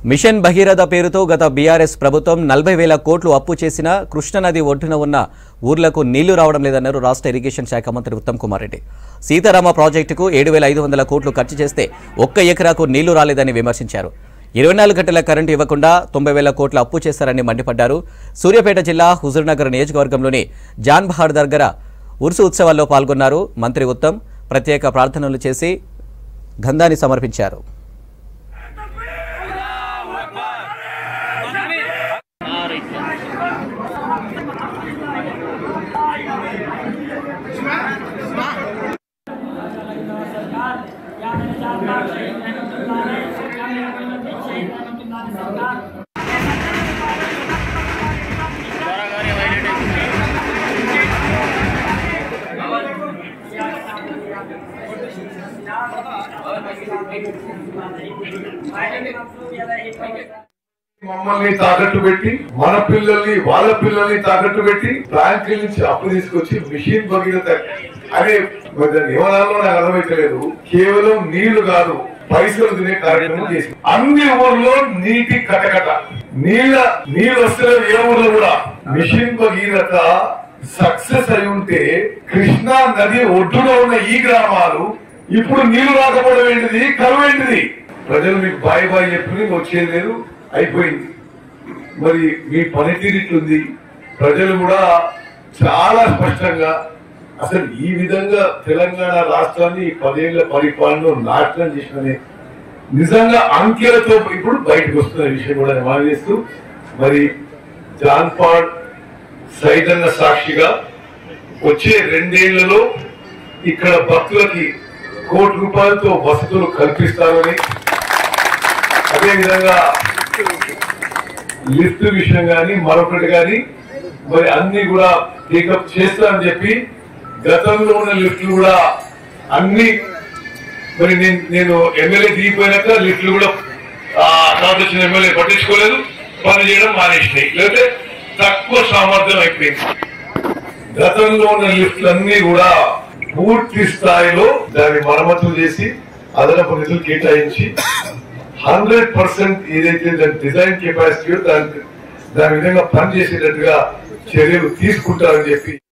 machine Bhagiratha పేరుతో గత BRS ప్రభుత్వం నలభై వేల కోట్లు అప్పు చేసినా కృష్ణానది ఒడ్డున ఉన్న ఊర్లకు నీళ్లు రావడం లేదన్నారు రాష్ట్ర ఇరిగేషన్ శాఖ మంత్రి ఉత్తమ్ కుమార్ రెడ్డి సీతారామ ప్రాజెక్టుకు ఏడు వేల ఐదు వందల కోట్లు ఖర్చు చేస్తే ఒక్క ఎకరాకు నీళ్లు రాలేదని విమర్శించారు ఇరవై నాలుగు గంటల కరెంటు ఇవ్వకుండా తొంభై వేల కోట్ల అప్పు చేశారని మండిపడ్డారు సూర్యాపేట జిల్లా హుజూర్నగర్ నియోజకవర్గంలోని జాన్ బహార్ దగ్గర ఉరుసు ఉత్సవాల్లో పాల్గొన్నారు మంత్రి ఉత్తమ్ ప్రత్యేక ప్రార్థనలు చేసి గంధాన్ని సమర్పించారు మమ్మల్ని తాకట్టు పెట్టి మన పిల్లల్ని వాళ్ళ పిల్లల్ని తాకట్టు పెట్టి బ్యాంకుల నుంచి అప్పు తీసుకొచ్చి మిషన్ భగీరథ అనే మరి దాన్ని ఏమనాలో నాకు అర్థమైతలేదు కేవలం నీళ్లు కాదు పైసలు తినే కార్యక్రమం చేసి అన్ని ఊర్లో నీటి కటకట నీళ్ళ నీళ్ళు వస్తలేదు ఏ ఊర్లో కూడా మిషన్ భగీరథ సక్సెస్ అయి ఉంటే కృష్ణా నది ఒడ్డున ఉన్న ఈ గ్రామాలు ఇప్పుడు నీళ్లు రాకపోవడం ఏంటిది కరువు ఏంటిది ప్రజలు మీకు బాయ్ బాయ్ చెప్పి వచ్చేది లేదు అయిపోయింది మరి మీ పనితీరు ఇట్లుంది ప్రజలు కూడా చాలా స్పష్టంగా అసలు ఈ విధంగా తెలంగాణ రాష్ట్రాన్ని ఈ పదేళ్ల పరిపాలన నాశనం చేసిన నిజంగా అంకెలతో ఇప్పుడు బయటకు వస్తున్న విషయం కూడా మనం చేస్తూ మరి జాన్పాడ్ సైతన్న సాక్షిగా వచ్చే రెండేళ్లలో ఇక్కడ భక్తులకి కోటి రూపాయలతో వసతులు కల్పిస్తారని అదేవిధంగా లిఫ్ట్ విషయం కానీ మరొకటి కానీ మరి అన్ని కూడా టేకప్ చేస్తారని చెప్పి గతంలో ఉన్న లిఫ్ట్లు కూడా అన్ని మరి నేను నేను ఎమ్మెల్యే దిగిపోయినాక లిఫ్ట్లు కూడా ఆ తర్వాత వచ్చిన ఎమ్మెల్యే పట్టించుకోలేదు పని చేయడం మానేసినాయి లేకపోతే తక్కువ సామర్థ్యం అయిపోయింది గతంలో ఉన్న లిఫ్ట్లు అన్ని కూడా పూర్తి స్థాయిలో దాని మరమ్మతులు చేసి అదనపు నిధులు కేటాయించి హండ్రెడ్ పర్సెంట్ ఏదైతే దాని డిజైన్ కెపాసిటీ దాని దాని విధంగా పనిచేసేటట్టుగా చర్యలు తీసుకుంటారని చెప్పి